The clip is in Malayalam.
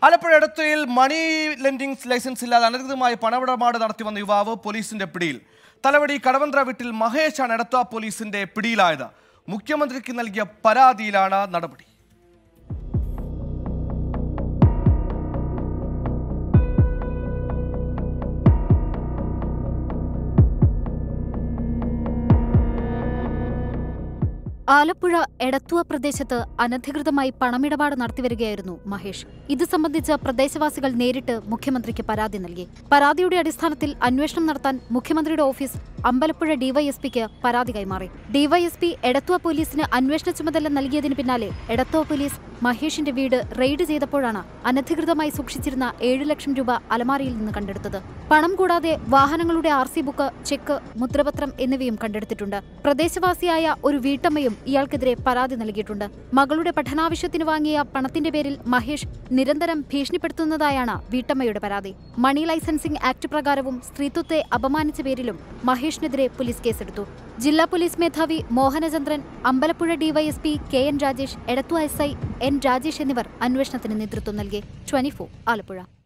ആലപ്പുഴ എടത്വയിൽ മണി ലെൻഡിംഗ് ലൈസൻസ് ഇല്ലാതെ അനധികൃതമായി പണമിടപാട് നടത്തി വന്ന യുവാവ് പോലീസിന്റെ പിടിയിൽ തലവടി കടവന്ത്ര വീട്ടിൽ മഹേഷാണ് എടത്വ പോലീസിന്റെ പിടിയിലായത് മുഖ്യമന്ത്രിക്ക് നൽകിയ പരാതിയിലാണ് നടപടി ആലപ്പുഴ എടത്തുവ പ്രദേശത്ത് അനധികൃതമായി പണമിടപാട് നടത്തിവരികയായിരുന്നു മഹേഷ് ഇത് സംബന്ധിച്ച് പ്രദേശവാസികൾ നേരിട്ട് മുഖ്യമന്ത്രിക്ക് പരാതി നൽകി പരാതിയുടെ അടിസ്ഥാനത്തിൽ അന്വേഷണം നടത്താൻ മുഖ്യമന്ത്രിയുടെ ഓഫീസ് അമ്പലപ്പുഴ ഡിവൈഎസ്പിക്ക് പരാതി കൈമാറി ഡിവൈഎസ്പി എടത്തുവ പോലീസിന് അന്വേഷണ ചുമതല നൽകിയതിന് പിന്നാലെ എടത്തുവ പോലീസ് മഹേഷിന്റെ വീട് റെയ്ഡ് ചെയ്തപ്പോഴാണ് അനധികൃതമായി സൂക്ഷിച്ചിരുന്ന ഏഴ് ലക്ഷം രൂപ അലമാരയിൽ നിന്ന് കണ്ടെടുത്തത് പണം കൂടാതെ വാഹനങ്ങളുടെ ആർ സി ബുക്ക് ചെക്ക് മുദ്രപത്രം എന്നിവയും കണ്ടെടുത്തിട്ടുണ്ട് പ്രദേശവാസിയായ ഒരു വീട്ടമ്മയും ഇയാൾക്കെതിരെ പരാതി നൽകിയിട്ടുണ്ട് മകളുടെ പഠനാവശ്യത്തിന് വാങ്ങിയ പണത്തിന്റെ പേരിൽ മഹേഷ് നിരന്തരം ഭീഷണിപ്പെടുത്തുന്നതായാണ് വീട്ടമ്മയുടെ പരാതി മണി ലൈസൻസിംഗ് ആക്ട് പ്രകാരവും സ്ത്രീത്വത്തെ അപമാനിച്ച പേരിലും മഹേഷിനെതിരെ പോലീസ് കേസെടുത്തു ജില്ലാ പോലീസ് മേധാവി Mohanachandran Ambalappuzha DYSP K N Rajesh Edathua S I N Rajesh എന്നിവർ അന്വേഷണത്തിന് നേതൃത്വം നൽകി ട്വന്റി ആലപ്പുഴ